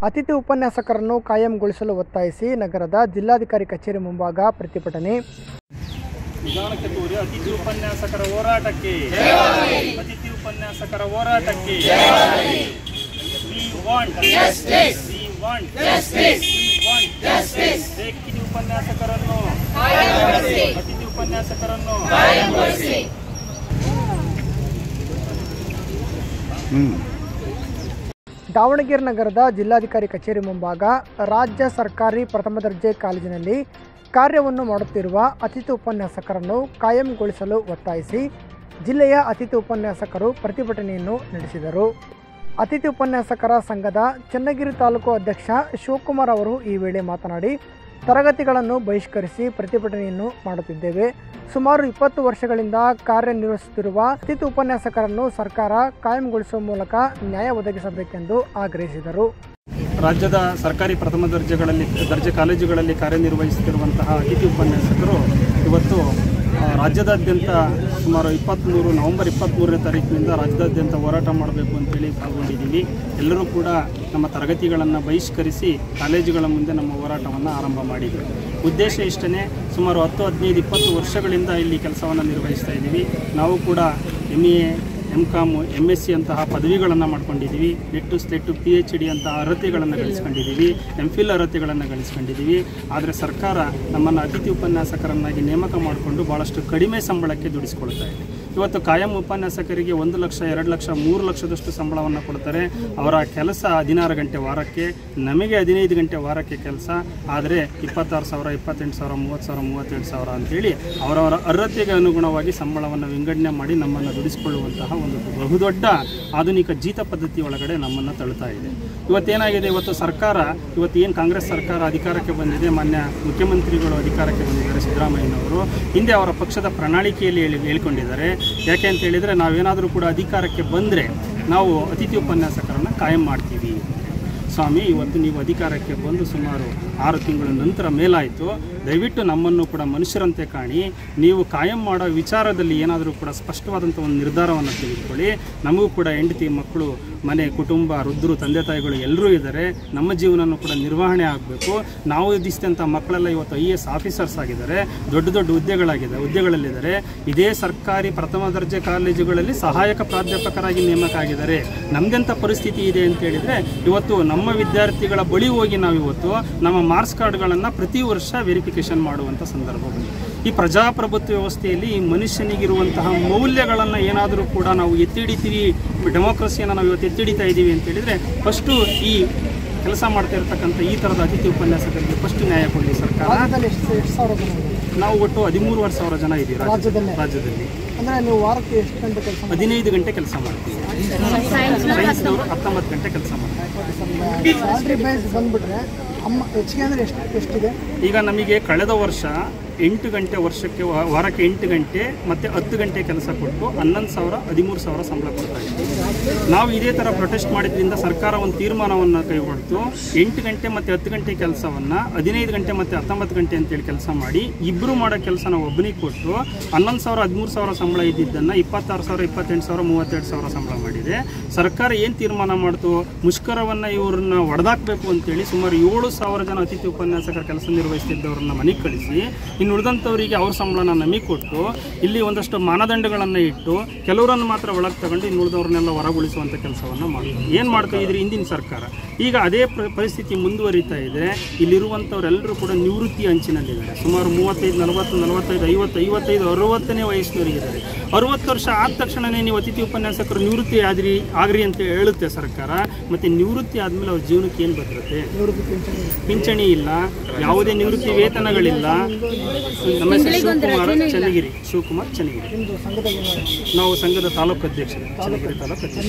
ಅತಿಥಿ ಉಪನ್ಯಾಸಕರನ್ನು ಕಾಯಂಗೊಳಿಸಲು ಒತ್ತಾಯಿಸಿ ನಗರದ ಜಿಲ್ಲಾಧಿಕಾರಿ ಕಚೇರಿ ಮುಂಭಾಗ ಪ್ರತಿಭಟನೆ ನಿಧಾನಕ್ಕೆ ತೋರಿ ಅತಿಥಿ ಉಪನ್ಯಾಸಕರ ಹೋರಾಟಕ್ಕೆ ಅತಿಥಿ ಉಪನ್ಯಾಸಕರ ಹೋರಾಟಕ್ಕೆ We want justice. We want justice. We want justice. ಅತಿಥಿ ಉಪನ್ಯಾಸಕರನ್ನು ಅತಿಥಿ ಉಪನ್ಯಾಸಕರನ್ನು ದಾವಣಗೆರೆ ನಗರದ ಜಿಲ್ಲಾಧಿಕಾರಿ ಕಚೇರಿ ಮುಂಭಾಗ ರಾಜ್ಯ ಸರ್ಕಾರಿ ಪ್ರಥಮ ದರ್ಜೆ ಕಾಲೇಜಿನಲ್ಲಿ ಕಾರ್ಯವನ್ನು ಮಾಡುತ್ತಿರುವ ಅತಿಥಿ ಉಪನ್ಯಾಸಕರನ್ನು ಕಾಯಂಗೊಳಿಸಲು ಒತ್ತಾಯಿಸಿ ಜಿಲ್ಲೆಯ ಅತಿಥಿ ಉಪನ್ಯಾಸಕರು ಪ್ರತಿಭಟನೆಯನ್ನು ನಡೆಸಿದರು ಅತಿಥಿ ಉಪನ್ಯಾಸಕರ ಸಂಘದ ಚನ್ನಗಿರಿ ತಾಲೂಕು ಅಧ್ಯಕ್ಷ ಶಿವಕುಮಾರ್ ಅವರು ಈ ವೇಳೆ ಮಾತನಾಡಿ ತರಗತಿಗಳನ್ನು ಬಹಿಷ್ಕರಿಸಿ ಪ್ರತಿಭಟನೆಯನ್ನು ಮಾಡುತ್ತಿದ್ದೇವೆ ಸುಮಾರು ಇಪ್ಪತ್ತು ವರ್ಷಗಳಿಂದ ಕಾರ್ಯನಿರ್ವಹಿಸುತ್ತಿರುವ ಅತಿಥಿ ಉಪನ್ಯಾಸಕರನ್ನು ಸರ್ಕಾರ ಕಾಯಂಗೊಳಿಸುವ ಮೂಲಕ ನ್ಯಾಯ ಒದಗಿಸಬೇಕೆಂದು ಆಗ್ರಹಿಸಿದರು ರಾಜ್ಯದ ಸರ್ಕಾರಿ ಪ್ರಥಮ ದರ್ಜೆಗಳಲ್ಲಿ ದರ್ಜೆ ಕಾಲೇಜುಗಳಲ್ಲಿ ಕಾರ್ಯನಿರ್ವಹಿಸುತ್ತಿರುವಂತಹ ಅತಿಥಿ ಉಪನ್ಯಾಸಕರು ಇವತ್ತು ಆ, ರಾಜ್ಯದಾದ್ಯಂತ ಸುಮಾರು ಇಪ್ಪತ್ತ್ಮೂರು ನವೆಂಬರ್ ಇಪ್ಪತ್ತ್ಮೂರನೇ ತಾರೀಕಿನಿಂದ ರಾಜ್ಯದಾದ್ಯಂತ ಹೋರಾಟ ಮಾಡಬೇಕು ಅಂತೇಳಿ ಪಾಲ್ಗೊಂಡಿದ್ದೀವಿ ಎಲ್ಲರೂ ಕೂಡ ನಮ್ಮ ತರಗತಿಗಳನ್ನು ಬಹಿಷ್ಕರಿಸಿ ಕಾಲೇಜುಗಳ ಮುಂದೆ ನಮ್ಮ ಹೋರಾಟವನ್ನು ಆರಂಭ ಮಾಡಿದ್ವಿ ಉದ್ದೇಶ ಇಷ್ಟೇ ಸುಮಾರು ಹತ್ತು ಹದಿನೈದು ಇಪ್ಪತ್ತು ವರ್ಷಗಳಿಂದ ಇಲ್ಲಿ ಕೆಲಸವನ್ನು ನಿರ್ವಹಿಸ್ತಾ ಇದ್ದೀವಿ ನಾವು ಕೂಡ M A M com M S C ಅಂತಹ ಪದವಿಗಳನ್ನು ಮಾಡ್ಕೊಂಡಿದ್ದೀವಿ ನೆಟ್ಟು ಸ್ಲೆಟ್ಟು ಪಿ ಎಚ್ ಡಿ ಅಂತಹ ಅರ್ಹತೆಗಳನ್ನು ಗಳಿಸ್ಕೊಂಡಿದ್ದೀವಿ ಎಮ್ ಫಿಲ್ ಅರ್ಹತೆಗಳನ್ನು ಗಳಿಸ್ಕೊಂಡಿದ್ದೀವಿ ಆದರೆ ಸರ್ಕಾರ ನಮ್ಮನ್ನು ಅತಿಥಿ ಉಪನ್ಯಾಸಕರನ್ನಾಗಿ ನೇಮಕ ಮಾಡಿಕೊಂಡು ಭಾಳಷ್ಟು ಕಡಿಮೆ ಸಂಬಳಕ್ಕೆ ದುಡಿಸ್ಕೊಳ್ತಾ ಇದೆ ಇವತ್ತು ಕಾಯಂ ಉಪನ್ಯಾಸಕರಿಗೆ ಒಂದು ಲಕ್ಷ ಎರಡು ಲಕ್ಷ ಮೂರು ಲಕ್ಷದಷ್ಟು ಸಂಬಳವನ್ನು ಕೊಡ್ತಾರೆ ಅವರ ಕೆಲಸ ಹದಿನಾರು ಗಂಟೆ ವಾರಕ್ಕೆ ನಮಗೆ ಹದಿನೈದು ಗಂಟೆ ವಾರಕ್ಕೆ ಕೆಲಸ ಆದರೆ ಇಪ್ಪತ್ತಾರು ಸಾವಿರ ಇಪ್ಪತ್ತೆಂಟು ಸಾವಿರ ಮೂವತ್ತು ಸಾವಿರ ಮೂವತ್ತೆರಡು ಸಾವಿರ ಅಂತೇಳಿ ಅವರವರ ಅರ್ಹತೆಗೆ ಅನುಗುಣವಾಗಿ ಸಂಬಳವನ್ನು ವಿಂಗಡಣೆ ಮಾಡಿ ನಮ್ಮನ್ನು ದುಡಿಸಿಕೊಳ್ಳುವಂತಹ ಒಂದು ಬಹುದೊಡ್ಡ ಆಧುನಿಕ ಜೀತ ಪದ್ಧತಿ ಒಳಗಡೆ ನಮ್ಮನ್ನು ತಳ್ಳುತ್ತಾ ಇದೆ ಇವತ್ತೇನಾಗಿದೆ ಇವತ್ತು ಸರ್ಕಾರ ಇವತ್ತು ಏನು ಕಾಂಗ್ರೆಸ್ ಸರ್ಕಾರ ಅಧಿಕಾರಕ್ಕೆ ಬಂದಿದೆ ಮಾನ್ಯ ಮುಖ್ಯಮಂತ್ರಿಗಳು ಅಧಿಕಾರಕ್ಕೆ ಬಂದಿದ್ದಾರೆ ಸಿದ್ದರಾಮಯ್ಯನವರು ಹಿಂದೆ ಅವರ ಪಕ್ಷದ ಪ್ರಣಾಳಿಕೆಯಲ್ಲಿ ಹೇಳಿ ಹೇಳ್ಕೊಂಡಿದ್ದಾರೆ ಯಾಕೆ ಅಂತ ಹೇಳಿದರೆ ನಾವೇನಾದರೂ ಕೂಡ ಅಧಿಕಾರಕ್ಕೆ ಬಂದರೆ ನಾವು ಅತಿಥಿ ಉಪನ್ಯಾಸಕರನ್ನು ಕಾಯಂ ಮಾಡ್ತೀವಿ ಸ್ವಾಮಿ ಇವತ್ತು ನೀವು ಅಧಿಕಾರಕ್ಕೆ ಬಂದು ಸುಮಾರು ಆರು ತಿಂಗಳ ನಂತರ ಮೇಲಾಯಿತು ದಯವಿಟ್ಟು ನಮ್ಮನ್ನು ಕೂಡ ಮನುಷ್ಯರಂತೆ ಕಾಣಿ ನೀವು ಕಾಯಂ ಮಾಡೋ ವಿಚಾರದಲ್ಲಿ ಏನಾದರೂ ಕೂಡ ಸ್ಪಷ್ಟವಾದಂಥ ಒಂದು ನಿರ್ಧಾರವನ್ನು ತೆಗೆದುಕೊಳ್ಳಿ ನಮಗೂ ಕೂಡ ಹೆಂಡತಿ ಮಕ್ಕಳು ಮನೆ ಕುಟುಂಬ ವೃದ್ಧರು ತಂದೆ ತಾಯಿಗಳು ಎಲ್ಲರೂ ಇದ್ದಾರೆ ನಮ್ಮ ಜೀವನನೂ ಕೂಡ ನಿರ್ವಹಣೆ ಆಗಬೇಕು ನಾವು ಇದ್ದಿಸಿದಂಥ ಮಕ್ಕಳೆಲ್ಲ ಇವತ್ತು ಐ ಎ ಎಸ್ ಆಫೀಸರ್ಸ್ ಆಗಿದ್ದಾರೆ ದೊಡ್ಡ ದೊಡ್ಡ ಹುದ್ದೆಗಳಾಗಿದೆ ಹುದ್ದೆಗಳಲ್ಲಿದ್ದಾರೆ ಇದೇ ಸರ್ಕಾರಿ ಪ್ರಥಮ ದರ್ಜೆ ಕಾಲೇಜುಗಳಲ್ಲಿ ಸಹಾಯಕ ಪ್ರಾಧ್ಯಾಪಕರಾಗಿ ನೇಮಕ ಆಗಿದ್ದಾರೆ ನಮ್ದೆಂಥ ಪರಿಸ್ಥಿತಿ ಇದೆ ಅಂತ ಹೇಳಿದರೆ ಇವತ್ತು ನಮ್ಮ ವಿದ್ಯಾರ್ಥಿಗಳ ಬಳಿ ಹೋಗಿ ನಾವು ಇವತ್ತು ನಮ್ಮ ಮಾರ್ಕ್ಸ್ ಕಾರ್ಡ್ಗಳನ್ನು ಪ್ರತಿ ವರ್ಷ ವೆರಿಫಿಕೇಷನ್ ಮಾಡುವಂಥ ಸಂದರ್ಭ ಬಂದಿದೆ ಈ ಪ್ರಜಾಪ್ರಭುತ್ವ ವ್ಯವಸ್ಥೆಯಲ್ಲಿ ಈ ಮನುಷ್ಯನಿಗಿರುವಂತಹ ಮೌಲ್ಯಗಳನ್ನು ಏನಾದರೂ ಕೂಡ ನಾವು ಎತ್ತಿ ಹಿಡಿತೀವಿ ಡೆಮೋಕ್ರಸಿಯನ್ನು ನಾವು ಇವತ್ತು ಎತ್ತಿ ಹಿಡಿತಾ ಇದ್ದೀವಿ ಅಂತ ಹೇಳಿದರೆ ಫಸ್ಟು ಈ ಕೆಲಸ ಮಾಡ್ತಾ ಇರ್ತಕ್ಕಂಥ ಈ ಥರದ ಅತಿಥಿ ಉಪನ್ಯಾಸಕರಿಗೆ ಫಸ್ಟ್ ನ್ಯಾಯ ಕೊಡಲಿ ಸರ್ಕಾರ ರಾಜ್ಯದಲ್ಲಿ ಎಷ್ಟು ಎಷ್ಟು ಸಾವಿರ ಜನ ಇದ್ದಾರೆ? ನಾವು ಒಟ್ಟು ಹದಿಮೂರುವರೆ ಸಾವಿರ ಜನ ಇದ್ದೀವಿ ರಾಜ್ಯ- ರಾಜ್ಯದಲ್ಲೇ ರಾಜ್ಯದಲ್ಲಿ ಅಂದರೆ ನೀವು ವಾರಕ್ಕೆ ಎಷ್ಟು ಗಂಟೆ ಕೆಲಸ ಹದಿನೈದು ಗಂಟೆ ಕೆಲಸ ಮಾಡ್ತೀವಿ ಸೈನ್ಸ್ನವರು ಹತ್ತೊಂಬತ್ತು ಗಂಟೆ ಕೆಲಸ ಮಾಡ್ತೀವಿ ಸ್ಯಾಲ್ರಿ ಬೇಸ್ ಬಂದ್ಬಿಟ್ರೆ ಅಮ್ಮ ಹೆಚ್ಚಿಗೆ ಅಂದರೆ ಎಷ್ಟು ಎಷ್ಟಿದೆ ಈಗ ನಮಗೆ ಕಳೆದ ವರ್ಷ ಎಂಟು ಗಂಟೆ ವರ್ಷಕ್ಕೆ ವಾ- ವಾರಕ್ಕೆ ಎಂಟು ಗಂಟೆ ಮತ್ತು ಹತ್ತು ಗಂಟೆ ಕೆಲಸ ಕೊಟ್ಟು ಹನ್ನೊಂದು ಸಾವಿರ ಹದಿಮೂರು ಸಾವಿರ ಸಂಬಳ ಕೊಡ್ತಾ ಇದ್ದೀವಿ ನಾವು ಇದೇ ಥರ ಪ್ರೊಟೆಸ್ಟ್ ಮಾಡಿದ್ರಿಂದ ಸರ್ಕಾರ ಒಂದು ತೀರ್ಮಾನವನ್ನು ಕೈಗೊಳ್ತು ಎಂಟು ಗಂಟೆ ಮತ್ತು ಹತ್ತು ಗಂಟೆ ಕೆಲಸವನ್ನು ಹದಿನೈದು ಗಂಟೆ ಮತ್ತು ಹತ್ತೊಂಬತ್ತು ಗಂಟೆ ಅಂತೇಳಿ ಕೆಲಸ ಮಾಡಿ ಇಬ್ಬರು ಮಾಡೋ ಕೆಲಸ ನಾವು ಒಬ್ಬನಿಗೆ ಕೊಟ್ಟು ಹನ್ನೊಂದು ಸಾವಿರ ಹದಿಮೂರು ಸಾವಿರ ಸಂಬಳ ಇದ್ದಿದ್ದನ್ನು ಇಪ್ಪತ್ತಾರು ಸಾವಿರ ಇಪ್ಪತ್ತೆಂಟು ಸಾವಿರ ಮೂವತ್ತೆರಡು ಸಾವಿರ ಸಂಬಳ ಮಾಡಿದೆ ಸರ್ಕಾರ ಏನು ತೀರ್ಮಾನ ಮಾಡ್ತು ಮುಷ್ಕರವನ್ನು ಇವ್ರನ್ನ ಹೊಡೆದಾಕಬೇಕು ಅಂತೇಳಿ ಸುಮಾರು ಏಳು ಸಾವಿರ ಜನ ಅತಿಥಿ ಉಪನ್ಯಾಸಕರ ಕೆಲಸ ನಿರ್ವಹಿಸ್ತಿದ್ದವ್ರನ್ನ ಮನೆಗೆ ಕಳಿಸಿ ಇನ್ನು ಉಳಿದಂಥವರಿಗೆ ಅವ್ರ ಸಂಬಳನ ನಮಗೆ ಕೊಟ್ಟು ಇಲ್ಲಿ ಒಂದಷ್ಟು ಮಾನದಂಡಗಳನ್ನು ಇಟ್ಟು ಕೆಲವರನ್ನು ಮಾತ್ರ ಒಳಗೆ ತಗೊಂಡು ಇನ್ನು ಉಳಿದವ್ರನ್ನೆಲ್ಲ ಹೊರಗುಳಿಸುವಂಥ ಕೆಲಸವನ್ನು ಮಾಡ್ತಾರೆ ಏನು ಮಾಡ್ತಾ ಇದ್ರಿ ಹಿಂದಿನ ಸರ್ಕಾರ ಈಗ ಅದೇ ಪ್ರ- ಪರಿಸ್ಥಿತಿ ಮುಂದುವರಿತಾ ಇದೆ ಇಲ್ಲಿರುವಂಥವರೆಲ್ಲರೂ ಕೂಡ ನಿವೃತ್ತಿ ಅಂಚಿನಲ್ಲಿದ್ದಾರೆ ಸುಮಾರು ಮೂವತ್ತೈದು ನಲವತ್ತು ನಲವತ್ತೈದು ಐವತ್ತು ಐವತ್ತೈದು ಅರುವತ್ತನೇ ವಯಸ್ಸಿನವರಿಗಿದ್ದಾರೆ ಅರುವತ್ತು ವರ್ಷ ಆದ ತಕ್ಷಣವೇ ನೀವು ಅತಿಥಿ ಉಪನ್ಯಾಸಕರು ನಿವೃತ್ತಿ ಆದ್ರಿ ಆಗ್ರಿ ಅಂತ ಹೇಳುತ್ತೆ ಸರ್ಕಾರ ಮತ್ತು ನಿವೃತ್ತಿ ಆದಮೇಲೆ ಅವ್ರ ಜೀವನಕ್ಕೆ ಏನು ಬರುತ್ತೆ ನಿವೃತ್ತಿ ಪಿಂಚಣಿ ಪಿಂಚಣಿ ಇಲ್ಲ ಯಾವುದೇ ನಿವೃತ್ತಿ ವೇತನಗಳಿಲ್ಲ ನಮ್ಮ ಹೆಸರು ಶಿವಕುಮಾರ್ ಚನ್ನಗಿರಿ ಶಿವಕುಮಾರ್ ಚನ್ನಗಿರಿ ನಿಮ್ಮದು ಸಂಘದಾಗ ಏನಾದ್ರು ನಾವು ಸಂಘದ ತಾಲೂಕು ಅಧ್ಯಕ್ಷರು ಚನ್ನಗಿರಿ ತಾಲೂಕು ಅಧ್ಯಕ್ಷ